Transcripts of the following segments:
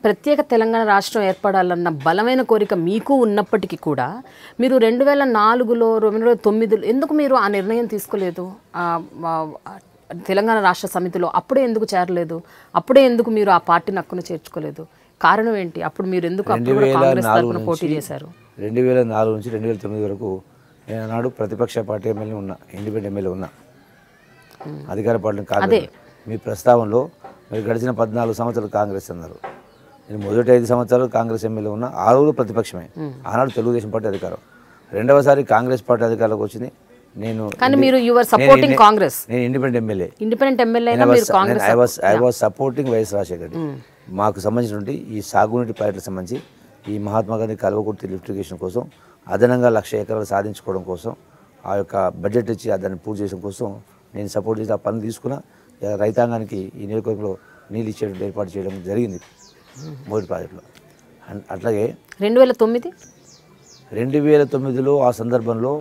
ప్రత్యేక తెలంగాణ రాష్ట్రం ఏర్పడాలన్న బలమైన కోరిక మీకు ఉన్నప్పటికీ కూడా మీరు రెండు వేల నాలుగులో రెండు వేల తొమ్మిదిలో ఎందుకు మీరు ఆ నిర్ణయం తీసుకోలేదు ఆ, ఆ, ఆ, తెలంగాణ రాష్ట్ర సమితిలో అప్పుడే ఎందుకు చేరలేదు అప్పుడే ఎందుకు మీరు ఆ పార్టీని హక్కును చేర్చుకోలేదు కారణం ఏంటి అప్పుడు మీరు ఎందుకు అప్పుడు కూడా కాంగ్రెస్ తరఫున పోటీ చేశారు రెండు వేల నాలుగు నుంచి రెండు వేల తొమ్మిది వరకు నేను ఆనాడు ప్రతిపక్ష పార్టీ ఎమ్మెల్యే ఉన్నా ఇండిపెండెంట్ ఎమ్మెల్యే ఉన్నా అధికార పార్టీ కాంగ్రెస్ మీ ప్రస్తావనలో మీరు గడిచిన పద్నాలుగు సంవత్సరాలు కాంగ్రెస్ అన్నారు నేను మొదటి ఐదు సంవత్సరాలు కాంగ్రెస్ ఎమ్మెల్యే ఉన్నా ఆ రోజు ప్రతిపక్షమే ఆనాడు తెలుగుదేశం పార్టీ అధికారం రెండవసారి కాంగ్రెస్ పార్టీ అధికారంలోకి వచ్చింది నేను కానీ మీరు యువర్ సపోర్టింగ్ కాంగ్రెస్ నేను ఇండిపెండెంట్ ఎమ్మెల్యే ఇండిపెండెంట్ ఎమ్మెల్యే అయినా మీరు Congress I was I was supporting YS Rajasekhar Reddy మాకు సంబంధించినటువంటి ఈ సాగునీటి ప్రాజెక్టులకు సంబంధించి ఈ మహాత్మా గాంధీ కల్వకుర్తి లిఫ్టిగేషన్ కోసం అదనంగా లక్ష ఎకరాలు సాధించుకోవడం కోసం ఆ యొక్క బడ్జెట్ ఇచ్చి దాన్ని పూర్తి చేయడం కోసం నేను సపోర్ట్ చేసి ఆ పనులు తీసుకున్న ఇక రైతాంగానికి ఈ నియోజకవర్గంలో నీళ్ళు ఇచ్చేటువంటి ఏర్పాటు చేయడం జరిగింది మొదటి ప్రాజెక్టులో అన్- అట్లాగే రెండు వేల తొమ్మిది రెండు వేల తొమ్మిదిలో ఆ సందర్భంలో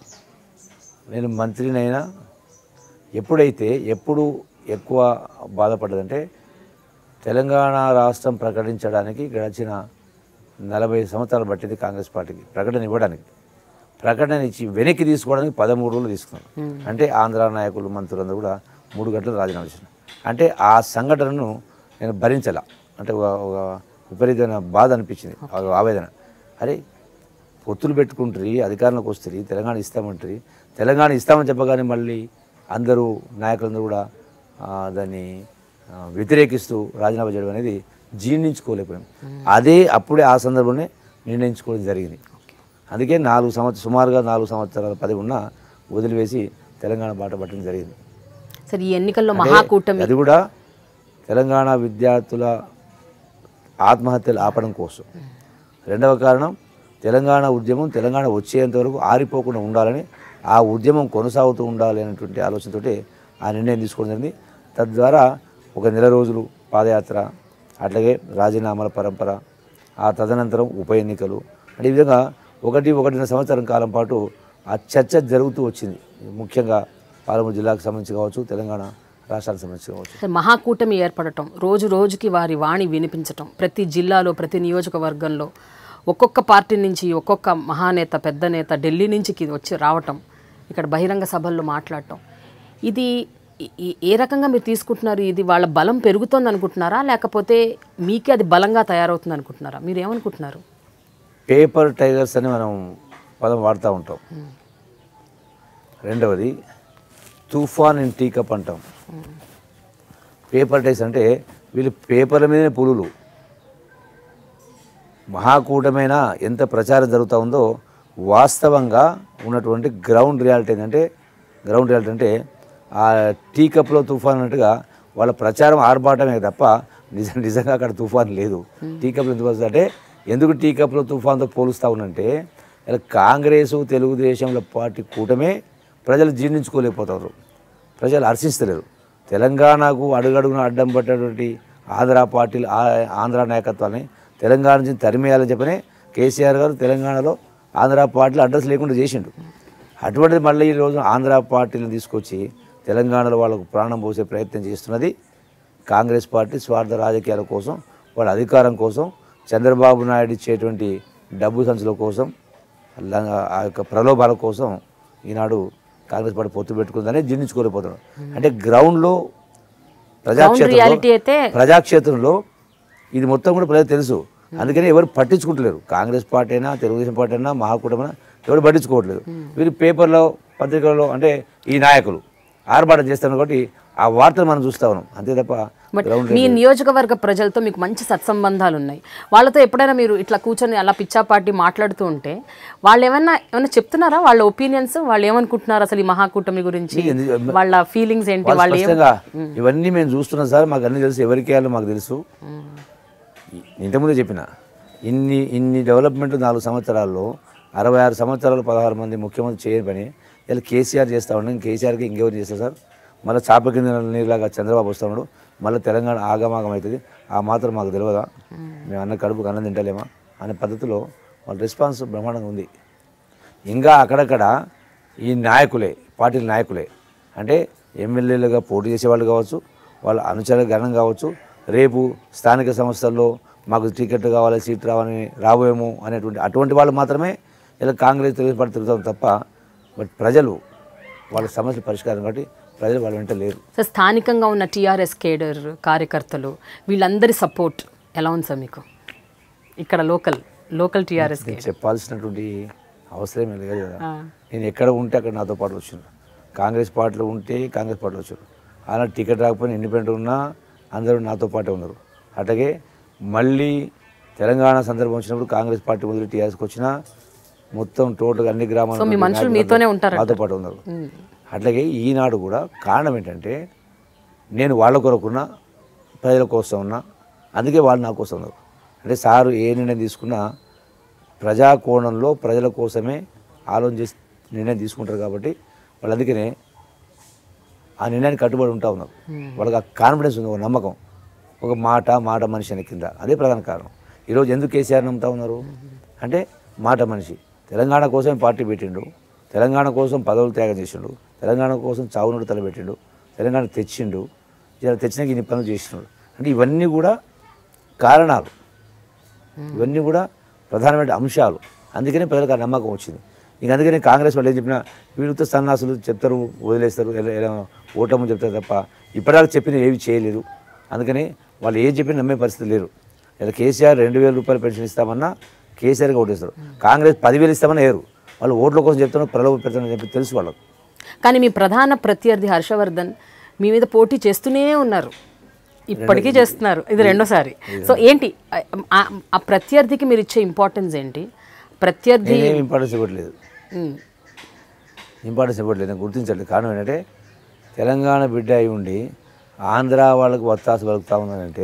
నేను మంత్రినైనా ఎప్పుడైతే ఎప్పుడు ఎక్కువ బాధపడ్డదంటే తెలంగాణ రాష్ట్రం ప్రకటించడానికి గడిచిన నలభై సంవత్సరాలు పట్టింది కాంగ్రెస్ పార్టీకి ప్రకటన ఇవ్వడానికి ప్రకటన ఇచ్చి వెనక్కి తీసుకోవడానికి పదమూడు రోజులు తీసుకున్నారు అంటే ఆంధ్ర నాయకులు మంత్రులందరూ కూడా మూడు గంటలు రాజీనామా చేసినారు అంటే ఆ సంఘటనను నేను భరించలా అంటే ఒక ఒక విపరీతమైన బాధ అనిపించింది ఒక ఆవేదన అరే పొత్తులు పెట్టుకుంటారు అధికారంలోకి వస్తుంది తెలంగాణ ఇస్తామంటారు తెలంగాణ ఇస్తామని చెప్పగానే మళ్ళీ అందరూ నాయకులందరూ కూడా ఆ, దాన్ని ఆ, వ్యతిరేకిస్తూ రాజీనామా చేయడం అనేది జీర్ణించుకోలేకపోయాం అదే అప్పుడే ఆ సందర్భంలోనే నిర్ణయించుకోవడం జరిగింది అందుకే నాలుగు సంవత్సరం సుమారుగా నాలుగు సంవత్సరాల పది ఉన్న వదిలివేసి తెలంగాణ బాట పట్టడం జరిగింది సరే ఈ ఎన్నికల్లో మహాకూటమి అది కూడా తెలంగాణ విద్యార్థుల ఆత్మహత్యలు ఆపడం కోసం రెండవ కారణం తెలంగాణ ఉద్యమం తెలంగాణ వచ్చేంత వరకు ఆరిపోకుండా ఉండాలని ఆ ఉద్యమం కొనసాగుతూ ఉండాలి అనేటువంటి ఆలోచనతోటి ఆ నిర్ణయం తీసుకోవడం జరిగింది తద్వారా ఒక నెల రోజులు పాదయాత్ర అట్లాగే రాజీనామాల పరంపర ఆ తదనంతరం ఉప ఎన్నికలు అంటే ఈ విధంగా ఒకటి ఒకటిన్నర సంవత్సరం కాలం పాటు ఆ చర్చ జరుగుతూ వచ్చింది ముఖ్యంగా పాలమూరు జిల్లాకు సంబంధించి కావచ్చు తెలంగాణ రాష్ట్రానికి సంబంధించి కావచ్చు సరే, మహాకూటమి ఏర్పడటం రోజు రోజుకి వారి వాణి వినిపించటం ప్రతి జిల్లాలో ప్రతి నియోజకవర్గంలో ఒక్కొక్క పార్టీ నుంచి ఒక్కొక్క మహానేత పెద్ద నేత ఢిల్లీ నుంచి కి- వచ్చి రావటం ఇక్కడ బహిరంగ సభల్లో మాట్లాడటం ఇది ఈ- ఈ- ఏ రకంగా మీరు తీసుకుంటున్నారు ఇది వాళ్ళ బలం పెరుగుతోంది అనుకుంటున్నారా లేకపోతే మీకే అది బలంగా తయారవుతుంది అనుకుంటున్నారా మీరు ఏమనుకుంటున్నారు పేపర్ టైగర్స్ అని మనం పదం వాడుతూ ఉంటాం రెండవది తుఫాన్ ఇన్ టీకప్ అంటాం పేపర్ టైగర్స్ అంటే వీళ్ళు పేపర్ల మీదనే పులులు మహాకూటమైన ఎంత ప్రచారం జరుగుతూ ఉందో వాస్తవంగా ఉన్నటువంటి గ్రౌండ్ రియాలిటీ ఏంటంటే గ్రౌండ్ రియాలిటీ అంటే ఆ టీ కప్లో తుఫాన్ అన్నట్టుగా వాళ్ళ ప్రచారం ఆర్భాటమే తప్ప నిజం నిజంగా అక్కడ తుఫాన్ లేదు టీ కప్లో ఎందుకు వస్తుంది అంటే ఎందుకు టీ కప్లో తుఫాన్తో పోలుస్తూ ఉన్నంటే ఇలా కాంగ్రెసు తెలుగుదేశంల పార్టీ కూటమే ప్రజలు జీర్ణించుకోలేకపోతారు ప్రజలు హర్షిస్తలేరు తెలంగాణకు అడుగడుగున అడ్డం పట్టినటువంటి ఆంధ్ర పార్టీలు ఆ- ఆంధ్ర నాయకత్వాన్ని తెలంగాణ నుంచి తరిమేయాలని చెప్పని కేసీఆర్ గారు తెలంగాణలో ఆంధ్ర పార్టీలు అడ్రస్ లేకుండా చేసిండు అటువంటిది మళ్ళీ ఈ రోజు ఆంధ్ర పార్టీలను తీసుకొచ్చి తెలంగాణలో వాళ్ళకు ప్రాణం పోసే ప్రయత్నం చేస్తున్నది కాంగ్రెస్ పార్టీ స్వార్థ రాజకీయాల కోసం వాళ్ళ అధికారం కోసం చంద్రబాబు నాయుడు ఇచ్చేటువంటి డబ్బు సంచుల కోసం ల- ఆ యొక్క ప్రలోభాల కోసం ఈనాడు కాంగ్రెస్ పార్టీ పొత్తు పెట్టుకుందని జీర్ణించుకోలేకపోతున్నాడు అంటే గ్రౌండ్లో ప్రజాక్షేత్రంలో రియాలిటీ అయితే ప్రజాక్షేత్రంలో ఇది మొత్తం కూడా ప్రజలకు తెలుసు అందుకని ఎవరు పట్టించుకుంటలేరు కాంగ్రెస్ పార్టీ అయినా తెలుగుదేశం పార్టీ అయినా మహాకూటమైనా ఎవరు పట్టించుకోవట్లేదు వీరు పేపర్లో పత్రికల్లో అంటే ఈ నాయకులు ఆర్భాటం చేస్తారు కాబట్టి ఆ వార్తలు మనం చూస్తా ఉన్నాం అంతే తప్ప బట్ గ్రౌండ్ మీ నియోజకవర్గ ప్రజలతో మీకు మంచి సత్సంబంధాలు ఉన్నాయి వాళ్ళతో ఎప్పుడైనా మీరు ఇట్లా కూర్చొని అలా పిచ్చాపాటి మాట్లాడుతూ ఉంటే వాళ్ళు ఏమన్నా ఏమైనా చెప్తున్నారా వాళ్ళ ఒపీనియన్స్ వాళ్ళు ఏమనుకుంటున్నారు అసలు ఈ మహాకూటమి గురించి ఎందుకు- వాళ్ళ ఫీలింగ్స్ ఏంటి వాళ్ళు వాళ్ళు ఏం స్పష్టంగా ఇవన్నీ మేము చూస్తున్నాం సార్ మాకు అన్ని తెలుసు ఎవరికి వేయాలో మాకు తెలుసు ఇంతకుముందే చెప్పిన ఇన్ని ఇన్ని డెవలప్మెంట్ నాలుగు సంవత్సరాల్లో అరవై ఆరు సంవత్సరాలు పదహారు మంది ముఖ్యమంత్రి చేయని పని ఇలా కేసీఆర్ చేస్తా ఉన్నాం కేసీఆర్కి ఇంకెవరు చేస్తారు సార్ మళ్ళీ చాప కింద నీరులాగా చంద్రబాబు వస్తా ఉన్నాడు మళ్ళీ తెలంగాణ ఆగమాగం అవుతుంది ఆ మాత్రం మాకు తెలియదా మేము అన్న కడుపుకు అన్నం తింటలేమా అనే పద్ధతిలో వాళ్ళ రెస్పాన్స్ బ్రహ్మాండంగా ఉంది ఇంకా అక్కడక్కడ ఈ నాయకులే పార్టీల నాయకులే అంటే ఎమ్మెల్యేలుగా పోటీ చేసేవాళ్ళు కావచ్చు వాళ్ళ అనుచర గణం కావచ్చు రేపు స్థానిక సంస్థల్లో మాకు టికెట్ కావాలి సీట్ రావాలని రాబోయేమో అనేటువంటి అటువంటి వాళ్ళు మాత్రమే ఇలా కాంగ్రెస్ తెలుగుదేశం పార్టీ తిరుగుతాం తప్ప బట్ ప్రజలు వాళ్ళ సమస్యల పరిష్కారం కాబట్టి ప్రజలు వాళ్ళ వెంట లేరు సార్ స్థానికంగా ఉన్న టీఆర్ఎస్ కేడర్ కార్యకర్తలు వీళ్ళందరి సపోర్ట్ ఎలా ఉంది సార్ మీకు ఇక్కడ లోకల్ లోకల్ టీఆర్ఎస్ నేను చెప్పాల్సినటువంటి అవసరం లేదు కదా నేను ఎక్కడ ఉంటే అక్కడ నాతో పాటు వచ్చాను కాంగ్రెస్ పార్టీలో ఉంటే కాంగ్రెస్ పార్టీలో వచ్చారు అలా టికెట్ రాకపోయినా ఇండిపెండెంట్ ఉన్నా అందరూ నాతో పాటే ఉన్నారు అట్లాగే మళ్ళీ తెలంగాణ సందర్భం వచ్చినప్పుడు కాంగ్రెస్ పార్టీ వదిలి టీఆర్ఎస్కి వచ్చినా మొత్తం టోటల్గా అన్ని గ్రామాల మీ మనుషులు మీతోనే ఉంటారంట. నాతో పాటు ఉన్నారు అట్లాగే ఈనాడు కూడా కారణం ఏంటంటే నేను వాళ్ళ కొరకున్నా ప్రజల కోసం ఉన్నా అందుకే వాళ్ళు నా కోసం ఉన్నారు అంటే సారు ఏ నిర్ణయం తీసుకున్నా ప్రజా కోణంలో ప్రజల కోసమే ఆలోచన చేసి నిర్ణయం తీసుకుంటారు కాబట్టి వాళ్ళు అందుకనే ఆ నిర్ణయానికి కట్టుబడి ఉంటా ఉన్నారు వాళ్ళకి ఆ కాన్ఫిడెన్స్ ఉంది ఒక నమ్మకం ఒక మాట మాట మనిషి అనే కింద అదే ప్రధాన కారణం ఈరోజు ఎందుకు కేసీఆర్ నమ్ముతా ఉన్నారు అంటే మాట మనిషి తెలంగాణ కోసం పార్టీ పెట్టిండు తెలంగాణ కోసం పదవులు త్యాగం చేసిండు తెలంగాణ కోసం చావునుడు తలబెట్టిండు తెలంగాణ తెచ్చిండు ఇలా తెచ్చినాక ఇన్ని పనులు చేసినాడు అంటే ఇవన్నీ కూడా కారణాలు ఇవన్నీ కూడా ప్రధానమైన అంశాలు అందుకనే ప్రజలకు ఆ నమ్మకం వచ్చింది ఇంక అందుకనే కాంగ్రెస్ వాళ్ళు ఏం చెప్పినా వీళ్ళతో సన్నాసులు చెప్తారు వదిలేస్తారు ఎలా ఎలా ఓటము చెప్తారు తప్ప ఇప్పటిదాకా చెప్పిన ఏవి చేయలేదు అందుకని వాళ్ళు ఏం చెప్పినా నమ్మే పరిస్థితి లేరు ఇలా కేసీఆర్ రెండు వేల రూపాయలు పెన్షన్ ఇస్తామన్నా కేసీఆర్గా ఓటేస్తారు కాంగ్రెస్ పదివేలు ఇస్తామని వేరు వాళ్ళు ఓట్ల కోసం చెప్తున్నారు ప్రలోభ పెడతారని చెప్పి తెలుసు వాళ్ళకు కానీ మీ ప్రధాన ప్రత్యర్థి హర్షవర్ధన్ మీ మీద పోటీ చేస్తూనే ఉన్నారు ఇప్పటికీ చేస్తున్నారు ఇది రెండోసారి సో ఏంటి ఆ- ఆ ప్రత్యర్థికి మీరు ఇచ్చే ఇంపార్టెన్స్ ఏంటి ప్రత్యర్థి నేనేం ఇంపార్టెన్స్ ఇవ్వట్లేదు ఉమ్, ఇంపార్టెన్స్ ఇవ్వట్లేదు నేను గుర్తించట్లేదు కారణం ఏంటంటే తెలంగాణ బిడ్డ అయి ఉండి ఆంధ్ర వాళ్ళకు వత్తాసు పలుకుతా ఉన్నానంటే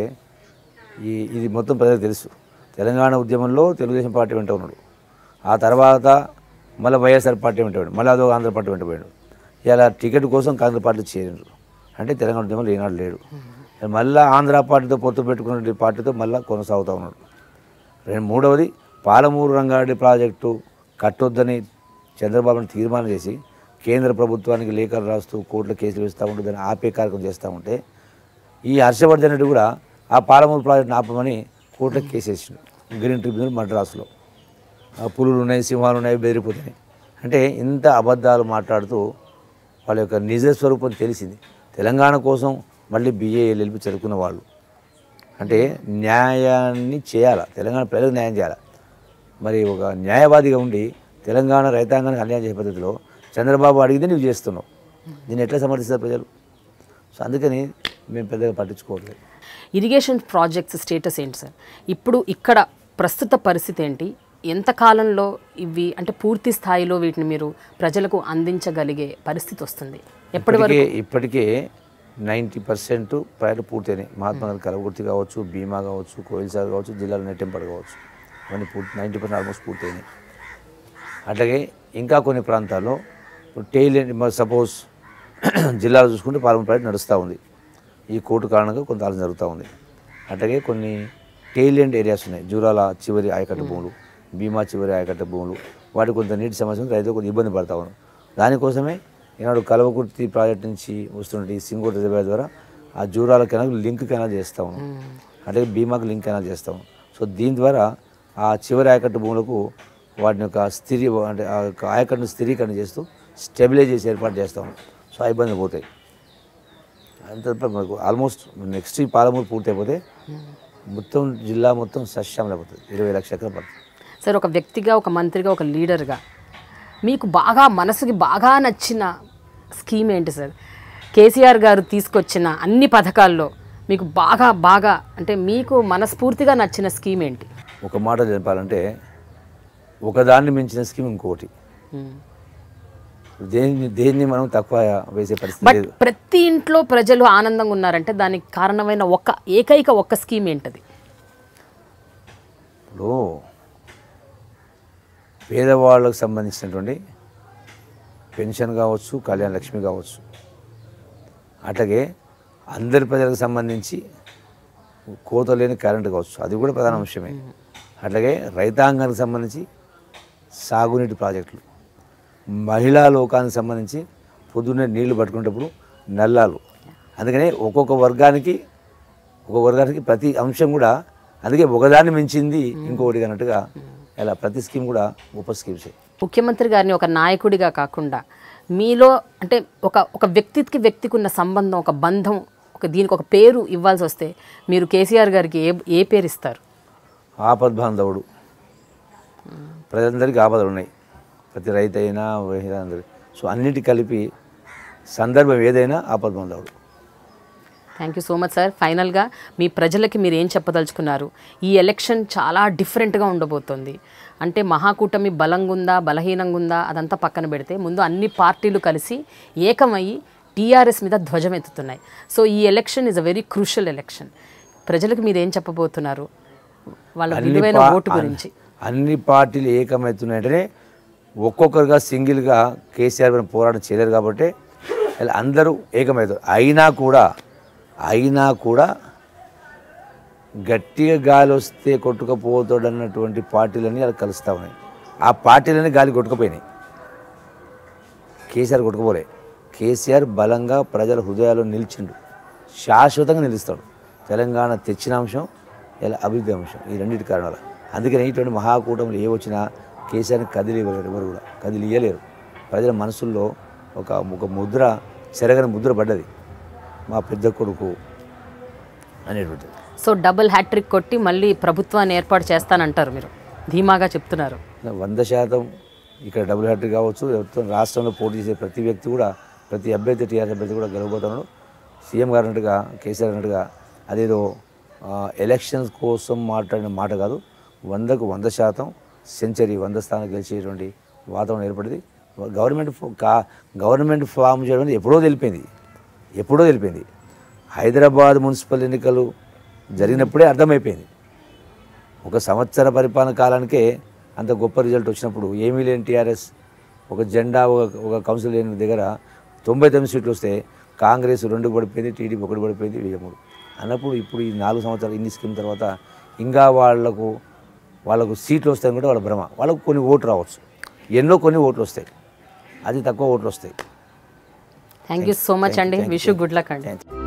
ఈ ఇది మొత్తం ప్రజలకు తెలుసు తెలంగాణ ఉద్యమంలో తెలుగుదేశం పార్టీ వెంట ఉన్నాడు ఆ తర్వాత మళ్ళీ వైఎస్ఆర్ పార్టీ వెంట పోయాడు మళ్ళీ అదో ఆంధ్ర పార్టీ వెంట పోయాడు ఇలా టికెట్ కోసం కాంగ్రెస్ పార్టీ చేరిండ్రు అంటే తెలంగాణ ఉద్యమంలో ఈనాడు లేడు మళ్ళీ ఆంధ్ర పార్టీతో పొత్తు పెట్టుకున్న పార్టీతో మళ్ళీ కొనసాగుతూ ఉన్నాడు రెండు మూడవది పాలమూరు రంగారెడ్డి ప్రాజెక్టు కట్టొద్దని చంద్రబాబును తీర్మానం చేసి కేంద్ర ప్రభుత్వానికి లేఖలు రాస్తూ కోర్టులో కేసులు వేస్తూ ఉంటే దాన్ని ఆపే కార్యక్రమం చేస్తూ ఉంటే ఈ హర్షవర్ధన్ రెడ్డి కూడా ఆ పాలమూరు ప్రాజెక్టును ఆపమని కోర్టులో కేసు వేసిండు గ్రీన్ ట్రిబ్యునల్ మద్రాసులో ఆ పులులు ఉన్నాయి సింహాలు ఉన్నాయి బెదిరిపోతున్నాయి అంటే ఇంత అబద్ధాలు మాట్లాడుతూ వాళ్ళ యొక్క నిజ స్వరూపం తెలిసింది తెలంగాణ కోసం మళ్ళీ బిఏ ఎల్ఎల్పి చదువుకున్న వాళ్ళు అంటే న్యాయాన్ని చేయాలి తెలంగాణ ప్రజలకు న్యాయం చేయాలి మరి ఒక న్యాయవాదిగా ఉండి తెలంగాణ రైతాంగానికి అన్యాయం చేసే పద్ధతిలో చంద్రబాబు అడిగితే నువ్వు చేస్తున్నావు దీన్ని ఎట్లా సమర్థిస్తారు ప్రజలు సో అందుకని మేము పెద్దగా పట్టించుకోవట్లేదు ఇరిగేషన్ ప్రాజెక్ట్స్ స్టేటస్ ఏంటి సార్ ఇప్పుడు ఇక్కడ ప్రస్తుత పరిస్థితి ఏంటి ఎంత కాలంలో ఇవి అంటే పూర్తి స్థాయిలో వీటిని మీరు ప్రజలకు అందించగలిగే పరిస్థితి వస్తుంది ఎప్పటి వరకు ఇప్పటికే ఇప్పటికే నైంటీ పర్సెంట్ ప్రాజెక్టు పూర్తయినాయి మహాత్మా గాంధీ కలవకుర్తి కావచ్చు భీమా కావచ్చు కోయిల్ సాగర్ కావచ్చు జిల్లాలో నెట్టెంపడు కావచ్చు అవన్నీ పూర్తి నైంటీ పర్సెంట్ ఆల్మోస్ట్ పూర్తయినాయి అట్లాగే ఇంకా కొన్ని ప్రాంతాల్లో టెయిల్ సపోజ్ జిల్లాలో చూసుకుంటే పాలన ప్రాజెక్ట్ నడుస్తూ ఉంది ఈ కోర్టు కారణంగా కొంత ఆలోచన జరుగుతూ ఉంది అట్లాగే కొన్ని టెయిల్ ఎండ్ ఏరియాస్ ఉన్నాయి జూరాల చివరి ఆయకట్ట భూములు భీమా చివరి ఆయకట్ట భూములు వాటి కొంత నీటి సమస్య ఉంది, రైతులు కొంత ఇబ్బంది పడతా ఉన్నారు దానికోసమే ఈనాడు కలవకుర్తి ప్రాజెక్ట్ నుంచి వస్తున్న ఈ సింగోట్ రిజర్వాయర్ ద్వారా ఆ జూరాల కెనాల్ లింక్ కెనాల్ చేస్తా ఉన్నాం అట్లాగే భీమాకు లింక్ కెనాల్ చేస్తాం సో దీని ద్వారా ఆ చివరి ఆయకట్టు భూములకు వాటిని యొక్క స్థిరీ అంటే ఆ యొక్క ఆయకట్టును స్థిరీకరణ చేస్తూ స్టెబిలైజ్ చేసి ఏర్పాటు చేస్తాం సో ఆ ఇబ్బంది పోతాయి అంత తప్ప మనకు ఆల్మోస్ట్ నెక్స్ట్ ఈ పాలమూరు పూర్తి అయిపోతే మొత్తం జిల్లా మొత్తం సస్యామలైపోతుంది ఇరవై లక్షల ఎకరం పడుతుంది సార్ ఒక వ్యక్తిగా ఒక మంత్రిగా ఒక లీడర్గా మీకు బాగా మనసుకి బాగా నచ్చిన స్కీమ్ ఏంటి సార్ కేసీఆర్ గారు తీసుకొచ్చిన అన్ని పథకాల్లో మీకు బాగా బాగా అంటే మీకు మనస్ఫూర్తిగా నచ్చిన స్కీమ్ ఏంటి ఒక మాట చెప్పాలంటే ఒకదాన్ని మించిన స్కీమ్ ఇంకోటి మ్మ్. దేన్ని దేన్ని మనం తక్కువ వేసే పరిస్థితి బట్ లేదు ప్రతి ఇంట్లో ప్రజలు ఆనందంగా ఉన్నారంటే దానికి కారణమైన ఒక్క ఏకైక ఒక్క స్కీమ్ ఏంటది ఇప్పుడు పేదవాళ్ళకు సంబంధించినటువంటి పెన్షన్ కావచ్చు కళ్యాణ లక్ష్మి కావచ్చు అట్లాగే అందరి ప్రజలకు సంబంధించి కోత లేని కరెంటు కావచ్చు అది కూడా ప్రధాన అంశమే అట్లాగే రైతాంగానికి సంబంధించి సాగునీటి ప్రాజెక్టులు మహిళా లోకానికి సంబంధించి పొద్దున్నే నీళ్లు పట్టుకునేటప్పుడు నల్లాలు అందుకనే ఒక్కొక్క వర్గానికి ఒక్కొక్క వర్గానికి ప్రతి అంశం కూడా అందుకే ఒకదాన్ని మించింది ఇంకొకటి అన్నట్టుగా ఇలా ప్రతి స్కీమ్ కూడా గొప్ప స్కీమ్సే ముఖ్యమంత్రి గారిని ఒక నాయకుడిగా కాకుండా మీలో అంటే ఒక ఒక వ్యక్తికి వ్యక్తికి ఉన్న సంబంధం ఒక బంధం ఒక దీనికి ఒక పేరు ఇవ్వాల్సి వస్తే మీరు కేసీఆర్ గారికి ఏ ఏ పేరు ఇస్తారు ఆపద్బాంధవుడు ప్రజలందరికీ ఆపదలు ఉన్నాయి ప్రతి రైతు అయినా మహిళలందరూ సో అన్నిటి కలిపి సందర్భం ఏదైనా ఆపద్బాంధవుడు thank you so much sir ఫైనల్గా మీ ప్రజలకి మీరు ఏం చెప్పదలుచుకున్నారు ఈ ఎలక్షన్ చాలా డిఫరెంట్గా ఉండబోతోంది అంటే మహాకూటమి బలంగా ఉందా బలహీనంగా ఉందా అదంతా పక్కన పెడితే ముందు అన్ని పార్టీలు కలిసి ఏకమయ్యి టీఆర్ఎస్ మీద ధ్వజం ఎత్తుతున్నాయి సో ఈ election is a very crucial election ప్రజలకు మీరు ఏం చెప్పబోతున్నారు వాళ్ళ అన్ని విలువైన పా- ఓటు గురించి అన్ని పార్టీలు ఏకమవుతున్నాయంటేనే ఒక్కొక్కరుగా సింగిల్గా కేసీఆర్ పైన పోరాటం చేయలేరు కాబట్టి ఇలా అందరూ ఏకమవుతారు అయినా కూడా అయినా కూడా గట్టిగా గాలి వస్తే కొట్టుకపోతాడు అన్నటువంటి పార్టీలన్నీ అలా కలుస్తూ ఉన్నాయి ఆ పార్టీలన్నీ గాలి కొట్టుకుపోయినాయి కేసీఆర్ కొట్టుకుపోలే కేసీఆర్ బలంగా ప్రజల హృదయాల్లో నిలిచిండు శాశ్వతంగా నిలుస్తాడు తెలంగాణ తెచ్చిన అంశం ఇలా అభివృద్ధి అంశం ఈ రెండింటి కారణాలు అందుకని ఇటువంటి మహాకూటములు ఏ వచ్చినా కేసీఆర్ని కదిలి ఇవ్వలేరు ఎవరు కూడా కదిలి ఇయ్యలేరు ప్రజల మనసుల్లో ఒక ఒక ముద్ర చెరగని ముద్ర పడ్డది మా పెద్ద కొడుకు అనేటువంటిది సో డబుల్ హ్యాట్రిక్ కొట్టి మళ్ళీ ప్రభుత్వాన్ని ఏర్పాటు చేస్తానంటారు మీరు ధీమాగా చెప్తున్నారు వంద శాతం ఇక్కడ డబుల్ హ్యాట్రిక్ కావచ్చు మొత్తం రాష్ట్రంలో పోటీ చేసే ప్రతి వ్యక్తి కూడా ప్రతి అభ్యర్థి టీఆర్ఎస్ అభ్యర్థి కూడా గెలవబోతున్నాడు సీఎం గారు అన్నట్టుగా కేసీఆర్ అన్నట్టుగా అదేదో ఆ, ఎలక్షన్స్ కోసం మాట్లాడిన మాట కాదు వందకు వంద శాతం సెంచరీ వంద స్థానం గెలిచేటువంటి వాతావరణం ఏర్పడింది గవర్నమెంట్ ఫో- కా గవర్నమెంట్ ఫామ్ చేయడం అనేది ఎప్పుడో తెలిపింది ఎప్పుడో తెలిపింది హైదరాబాద్ మున్సిపల్ ఎన్నికలు జరిగినప్పుడే అర్థమైపోయింది ఒక సంవత్సర పరిపాలన కాలానికే అంత గొప్ప రిజల్ట్ వచ్చినప్పుడు ఏమీ లేని టీఆర్ఎస్ ఒక జెండా ఒక ఒక కౌన్సిల్ లేని దగ్గర తొంభై తొమ్మిది సీట్లు వస్తే కాంగ్రెస్ రెండు పడిపోయింది టీడీపీ ఒకటి పడిపోయింది వెయ్యి మూడు అన్నప్పుడు ఇప్పుడు ఈ నాలుగు సంవత్సరాలు ఇన్ని స్కీమ్ తర్వాత ఇంకా వాళ్లకు వాళ్ళకు సీట్లు వస్తాయని కూడా వాళ్ళ భ్రమ వాళ్ళకు కొన్ని ఓట్లు రావచ్చు ఎన్నో కొన్ని ఓట్లు వస్తాయి అది తక్కువ ఓట్లు వస్తాయి థ్యాంక్ యూ సో మచ్ అండి విష్ గుడ్ లక్ అండి